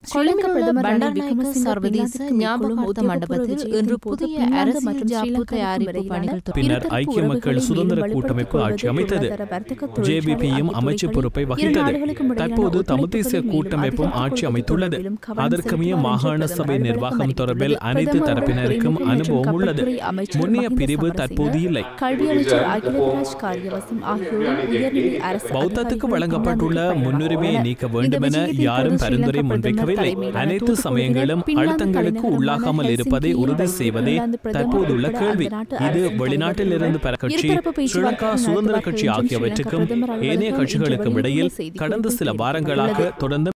கொழும்பில் உள்ள பிரதமர் ரணில் பண்டார்நாயக்க விக்ரமசிங்க சர்வதேச பின்லாந்துக்கு ஞாபகார்த்த மேற்கொள்ளும் மண்டபத்தில் உத்தியோகபூர்வ இன்று விஜயத்தின் போது புதிய பின்லாந்து அரசியல் மற்றும் ஜாப்பு ஸ்ரீலங்காவுக்கும் தயாரிப்பு இடையிலான பணிகள் தொடங்கின. பின்னர் இருதரப்பு ஐக்கிய மக்கள் உறவுகளை சுதந்திர மேலும் கூட்டமைப்பு ஆட்சி வலுப்படுத்திக் அமைத்தது கொள்வது, வர்த்தக தொழிற்சாலை ஜேபிபியும் ஆகிய அமைச்சு துறைகளில் பொறுப்பை இரு வகித்தது நாடுகளுக்கும் இடையிலான தற்போது தமிழ் ஒத்துழைப்புகளை தேசிய மேலும் கூட்டமைப்பும் அதிகரித்துக் ஆட்சி கொள்வது அமைத்துள்ளது தொடர்பிலும் கவனம் அதற்கமைய செலுத்துவார் மாகாண என்று சபை பிரதமர் நிர்வாகம் விளக்கம் தொடர்பில் அளித்துள்ளது. அனைத்து பிரதமருடன் தரப்பினருக்கும் துறைமுகம் மற்றும் அனுபவம் உள்ளது கப்பல்துறை அமைச்சர் முன்னைய மஹிந்த பிரிவு சமரசிங்க, தற்போது இல்லை கல்வி அமைச்சர் அகிலராஜ் காரியவசம் ஆகியோரும் உயர்நிலை அரசு பௌத்தத்துக்கு அதிகாரிகள் வழங்கப்பட்டுள்ள பின்லாந்துக்கு முன்னுரிமையை பயணம் நீக்க இந்த வேண்டுமென விஜயத்தை யாரும் தொடர்ந்து பரிந்துரை ஸ்ரீலங்கா முன்வைக்கவில்லை பிரதமர் தலைமையிலான அனைத்து தூதுக்குழுவினர் சமயங்களும் பின்லாந்து அழுத்தங்களுக்கு தலைநகரமான உள்ளாகாமல் இருப்பதை ஹெல்சிங்கியில் உறுதி வைத்து செய்வதே பின்லாந்து பிரதமர் தற்போதுள்ள உட்பட கேள்வி அந்த நாட்டு இது அரசின் வெளிநாட்டிலிருந்து பெற தலைவர்களுடன் கட்சி இருதரப்பு ஸ்ரீலங்கா பேச்சுவார்த்தை சுதந்திர நடத்துவார்கள் கட்சி என்றும் ஆகியவற்றுக்கும் ஸ்ரீலங்கா பிரதமர் ஏனைய அலுவலகம் கட்சிகளுக்கும் இன்று இடையில் வெளியிட்டுள்ள கடந்த சில செய்திக்குறிப்பில் வாரங்களாக தெரிவிக்கப்பட்டுள்ளது. தொடர்ந்து